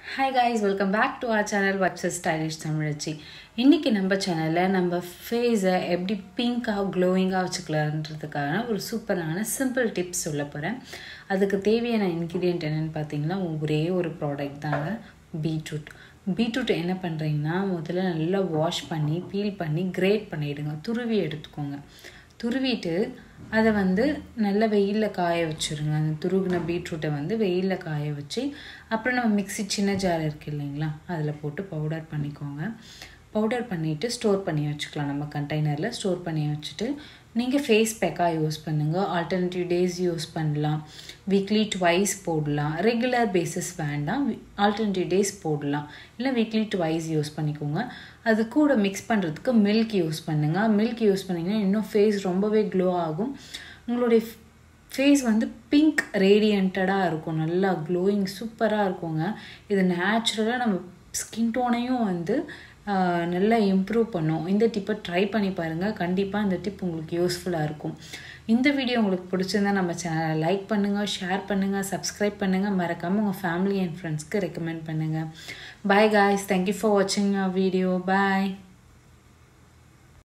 hi guys welcome back to our channel வாட்ஸஸ் stylish Tamizhachi இன்றைக்கி நம்ம சேனலில் நம்ம ஃபேஸை எப்படி பிங்காக க்ளோயிங்காக வச்சுக்கலான்றதுக்கான ஒரு சூப்பரான சிம்பிள் டிப்ஸ் சொல்ல போகிறேன் அதுக்கு தேவையான இன்க்ரீடியன்ட் என்னென்னு பார்த்தீங்கன்னா ஒரே ஒரு ப்ராடக்ட் தாங்க பீட்ரூட் பீட்ரூட் என்ன பண்ணுறீங்கன்னா முதல்ல நல்லா வாஷ் பண்ணி பீல் பண்ணி கிரேட் பண்ணிவிடுங்க துருவி எடுத்துக்கோங்க துருவிட்டு அதை வந்து நல்ல வெயிலில் காய வச்சுருங்க அந்த துருவின பீட்ரூட்டை வந்து வெயிலில் காய வச்சு அப்புறம் நம்ம மிக்ஸி சின்ன ஜார் இருக்குது இல்லைங்களா அதில் போட்டு பவுடர் பண்ணிக்கோங்க பவுடர் பண்ணிவிட்டு ஸ்டோர் பண்ணி வச்சுக்கலாம் நம்ம கண்டெய்னரில் ஸ்டோர் பண்ணி வச்சுட்டு நீங்கள் ஃபேஸ் பேக்காக யூஸ் பண்ணுங்கள் ஆல்டர்னேட்டிவ் டேஸ் யூஸ் பண்ணலாம் வீக்லி ட்வைஸ் போடலாம் ரெகுலர் பேசிஸ் வேண்டாம் ஆல்டர்னேட்டிவ் டேஸ் போடலாம் இல்லை வீக்லி ட்வைஸ் யூஸ் பண்ணிக்கோங்க அது கூட மிக்ஸ் பண்ணுறதுக்கு மில்க் யூஸ் பண்ணுங்கள் மில்க் யூஸ் பண்ணிங்கன்னா இன்னும் ஃபேஸ் ரொம்பவே க்ளோ ஆகும் உங்களுடைய ஃபேஸ் வந்து பிங்க் ரேடியன்டாக இருக்கும் நல்லா க்ளோயிங் சூப்பராக இருக்குங்க இது நேச்சுரலாக நம்ம ஸ்கின் டோனையும் வந்து நல்லா இம்ப்ரூவ் பண்ணும் இந்த டிப்பை ட்ரை பண்ணி பாருங்கள் கண்டிப்பாக இந்த டிப் உங்களுக்கு யூஸ்ஃபுல்லாக இருக்கும் இந்த வீடியோ உங்களுக்கு பிடிச்சிருந்தா நம்ம சேனலை லைக் பண்ணுங்கள் ஷேர் பண்ணுங்கள் சப்ஸ்கிரைப் பண்ணுங்கள் மறக்காமல் உங்கள் ஃபேமிலி அண்ட் ஃப்ரெண்ட்ஸ்க்கு ரெக்கமெண்ட் பண்ணுங்கள் பாய் காய்ஸ் தேங்க்யூ ஃபார் வாட்சிங் வீடியோ பாய்